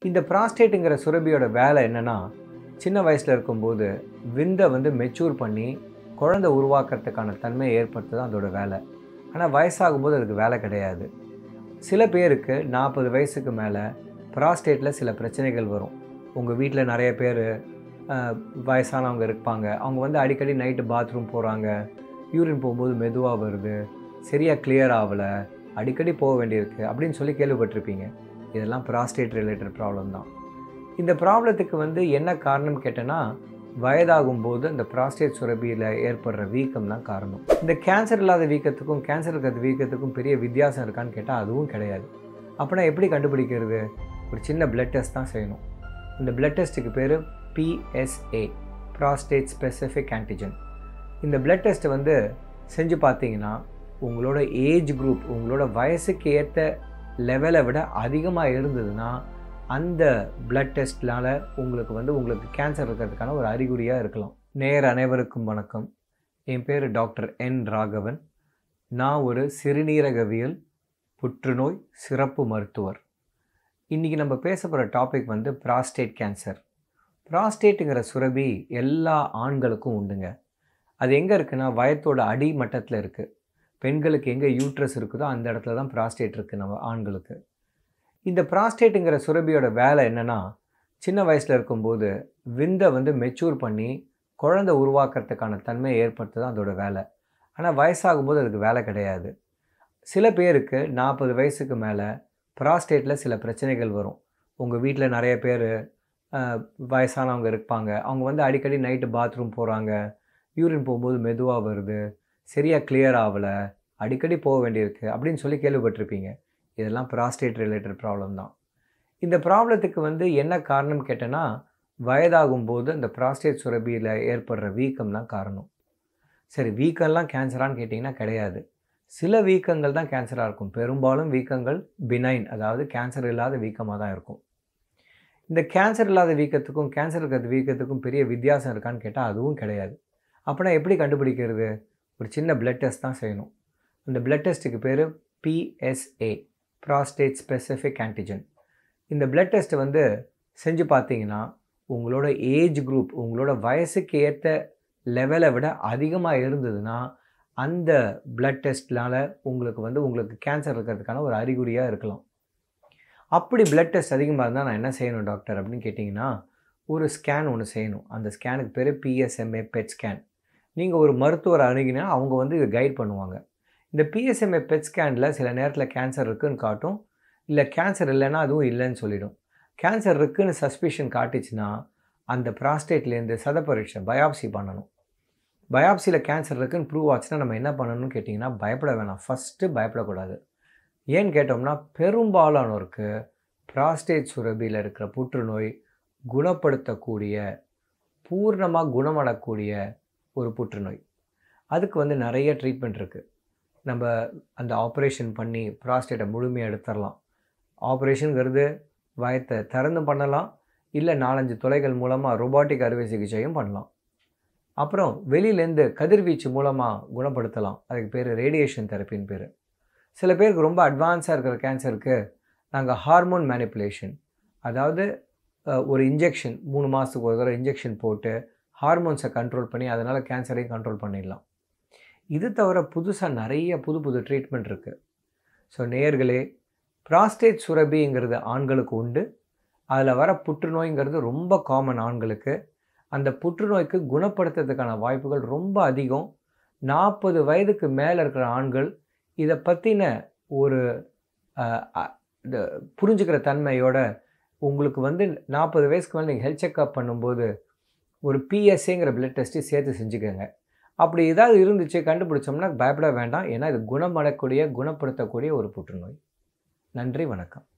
இந்த ப்ராஸ்டேட்டுங்கிற சுரபியோட வேலை என்னென்னா சின்ன வயசில் இருக்கும்போது விந்தை வந்து மெச்சூர் பண்ணி குழந்தை உருவாக்குறதுக்கான தன்மையை ஏற்படுத்துறது தான் அதோட வேலை ஆனால் வயசாகும்போது அதுக்கு வேலை கிடையாது சில பேருக்கு நாற்பது வயசுக்கு மேலே ப்ராஸ்டேட்டில் சில பிரச்சனைகள் வரும் உங்கள் வீட்டில் நிறைய பேர் வயசானவங்க இருப்பாங்க அவங்க வந்து அடிக்கடி நைட்டு பாத்ரூம் போகிறாங்க யூரின் போகும்போது மெதுவாக வருது சரியாக கிளியர் ஆகலை அடிக்கடி போக வேண்டியிருக்கு அப்படின்னு சொல்லி கேள்விப்பட்டிருப்பீங்க இதெல்லாம் ப்ராஸ்டேட் ரிலேட்டட் ப்ராப்ளம் தான் இந்த ப்ராப்ளத்துக்கு வந்து என்ன காரணம் கேட்டேன்னா வயதாகும் போது இந்த ப்ராஸ்டேட் சுரபியில் ஏற்படுற வீக்கம் தான் காரணம் இந்த கேன்சர் இல்லாத வீக்கத்துக்கும் கேன்சர் இருக்கிற வீக்கத்துக்கும் பெரிய வித்தியாசம் இருக்கான்னு கேட்டால் அதுவும் கிடையாது அப்படின்னா எப்படி கண்டுபிடிக்கிறது ஒரு சின்ன பிளட் டெஸ்ட் தான் செய்யணும் இந்த பிளட் டெஸ்ட்டுக்கு பேர் பிஎஸ்ஏ ப்ராஸ்டேட் ஸ்பெசிஃபிக் ஆன்டிஜன் இந்த பிளட் டெஸ்ட்டை வந்து செஞ்சு பார்த்தீங்கன்னா உங்களோட ஏஜ் குரூப் உங்களோட வயசுக்கு ஏற்ற லெவலை விட அதிகமாக இருந்ததுன்னா அந்த பிளட் டெஸ்ட்னால் உங்களுக்கு வந்து உங்களுக்கு கேன்சர் இருக்கிறதுக்கான ஒரு அறிகுறியாக இருக்கலாம் நேர் அனைவருக்கும் வணக்கம் என் பேர் டாக்டர் என் ராகவன் நான் ஒரு சிறுநீரகவியல் புற்றுநோய் சிறப்பு மருத்துவர் இன்றைக்கி நம்ம பேச போகிற டாபிக் வந்து ப்ராஸ்டேட் கேன்சர் ப்ராஸ்டேட்டுங்கிற சுரபி எல்லா ஆண்களுக்கும் உண்டுங்க அது எங்கே இருக்குன்னா வயத்தோட அடி மட்டத்தில் இருக்குது பெண்களுக்கு எங்கே யூட்ரஸ் இருக்குதோ அந்த இடத்துல தான் ப்ராஸ்டேட் இருக்குது நம்ம ஆண்களுக்கு இந்த ப்ராஸ்டேட்டுங்கிற சுரபியோட வேலை என்னென்னா சின்ன வயசில் இருக்கும்போது விந்தை வந்து மெச்சூர் பண்ணி குழந்தை உருவாக்குறதுக்கான தன்மையை ஏற்படுத்து தான் அதோட வேலை ஆனால் வயசாகும்போது அதுக்கு வேலை கிடையாது சில பேருக்கு நாற்பது வயசுக்கு மேலே ப்ராஸ்டேட்டில் சில பிரச்சனைகள் வரும் உங்கள் வீட்டில் நிறைய பேர் வயசானவங்க இருப்பாங்க அவங்க வந்து அடிக்கடி நைட்டு பாத்ரூம் போகிறாங்க யூரின் போகும்போது மெதுவாக வருது சரியாக கிளியர் ஆகலை அடிக்கடி போக வேண்டியிருக்கு அப்படின்னு சொல்லி கேள்விப்பட்டிருப்பீங்க இதெல்லாம் ப்ராஸ்டேட் ரிலேட்டட் ப்ராப்ளம் தான் இந்த ப்ராப்ளத்துக்கு வந்து என்ன காரணம் கேட்டேன்னா வயதாகும் போது அந்த ப்ராஸ்டேட் சுரபியில் ஏற்படுற வீக்கம் தான் காரணம் சரி வீக்கம்லாம் கேன்சரான்னு கேட்டிங்கன்னா கிடையாது சில வீக்கங்கள் தான் கேன்சராக இருக்கும் பெரும்பாலும் வீக்கங்கள் பினைன் அதாவது கேன்சர் இல்லாத வீக்கமாக தான் இருக்கும் இந்த கேன்சர் இல்லாத வீக்கத்துக்கும் கேன்சர் இருக்கிற வீக்கத்துக்கும் பெரிய வித்தியாசம் இருக்கான்னு கேட்டால் அதுவும் கிடையாது அப்படின்னா எப்படி கண்டுபிடிக்கிறது ஒரு சின்ன பிளட் டெஸ்ட் தான் செய்யணும் இந்த பிளட் டெஸ்ட்டுக்கு பேர் பிஎஸ்ஏ ப்ராஸ்டேட் ஸ்பெசிஃபிக் ஆன்டிஜன் இந்த பிளட் டெஸ்ட்டை வந்து செஞ்சு பார்த்தீங்கன்னா உங்களோட ஏஜ் குரூப் உங்களோட வயசுக்கு ஏற்ற லெவலை விட அதிகமாக இருந்ததுன்னா அந்த பிளட் டெஸ்ட்னால் உங்களுக்கு வந்து உங்களுக்கு கேன்சர் இருக்கிறதுக்கான ஒரு அறிகுறியாக இருக்கலாம் அப்படி பிளட் டெஸ்ட் அதிகமாக இருந்தால் நான் என்ன செய்யணும் டாக்டர் அப்படின்னு கேட்டிங்கன்னா ஒரு ஸ்கேன் ஒன்று செய்யணும் அந்த ஸ்கேனுக்கு பேர் பிஎஸ்எம்ஏ பெட் ஸ்கேன் நீங்கள் ஒரு மருத்துவர் அணுகினா அவங்க வந்து இதை கைட் பண்ணுவாங்க இந்த பிஎஸ்எம்ஏ பெட் ஸ்கேனில் சில நேரத்தில் கேன்சர் இருக்குதுன்னு காட்டும் இல்லை கேன்சர் இல்லைன்னா அதுவும் இல்லைன்னு சொல்லிடும் கேன்சர் இருக்குதுன்னு சஸ்பிஷன் காட்டுச்சுன்னா அந்த ப்ராஸ்டேட்லேருந்து சத பரீட்சை பயாப்சி பண்ணணும் பயாப்சியில் கேன்சர் இருக்குன்னு ப்ரூவ் ஆச்சுன்னா நம்ம என்ன பண்ணணும்னு கேட்டிங்கன்னா பயப்பட வேணாம் ஃபஸ்ட்டு பயப்படக்கூடாது ஏன்னு கேட்டோம்னா பெரும்பாலானோருக்கு ப்ராஸ்டேட் சுரபியில் இருக்கிற புற்றுநோய் குணப்படுத்தக்கூடிய பூர்ணமாக குணமடக்கூடிய ஒரு புற்றுநோய் அதுக்கு வந்து நிறைய ட்ரீட்மெண்ட் இருக்குது நம்ம அந்த ஆப்ரேஷன் பண்ணி ப்ராஸ்டேட்டை முழுமையாக எடுத்துடலாம் ஆப்ரேஷனுங்கிறது வயத்தை திறந்து பண்ணலாம் இல்லை நாலஞ்சு துளைகள் மூலமாக ரொபாட்டிக் அறுவை சிகிச்சையும் பண்ணலாம் அப்புறம் வெளியிலேருந்து கதிர்வீச்சு மூலமாக குணப்படுத்தலாம் அதுக்கு பேர் ரேடியேஷன் தெரப்பின்னு பேர் சில பேருக்கு ரொம்ப அட்வான்ஸாக இருக்கிற கேன்சருக்கு நாங்கள் ஹார்மோன் மேனிப்புலேஷன் அதாவது ஒரு இன்ஜெக்ஷன் மூணு மாதத்துக்கு ஒரு தடவை இன்ஜெக்ஷன் போட்டு ஹார்மோன்ஸை கண்ட்ரோல் பண்ணி அதனால் கேன்சரையும் கண்ட்ரோல் பண்ணிடலாம் இது தவிர புதுசாக நிறைய புது புது ட்ரீட்மெண்ட் இருக்குது ஸோ நேர்களே ப்ராஸ்டேட் சுரபிங்கிறது ஆண்களுக்கு உண்டு அதில் வர புற்றுநோய்ங்கிறது ரொம்ப காமன் ஆண்களுக்கு அந்த புற்றுநோய்க்கு குணப்படுத்துறதுக்கான வாய்ப்புகள் ரொம்ப அதிகம் நாற்பது வயதுக்கு மேலே இருக்கிற ஆண்கள் இதை பற்றின ஒரு புரிஞ்சுக்கிற தன்மையோட உங்களுக்கு வந்து நாற்பது வயசுக்கு மேலே நீங்கள் ஹெல்த் செக்அப் பண்ணும்போது ஒரு பிஎஸ்ஏங்கிற பிளட் டெஸ்ட்டு சேர்த்து செஞ்சுக்கோங்க அப்படி ஏதாவது இருந்துச்சு கண்டுபிடிச்சோம்னா பயப்பட வேண்டாம் ஏன்னா இது குணமடக்கூடிய குணப்படுத்தக்கூடிய ஒரு புற்றுநோய் நன்றி வணக்கம்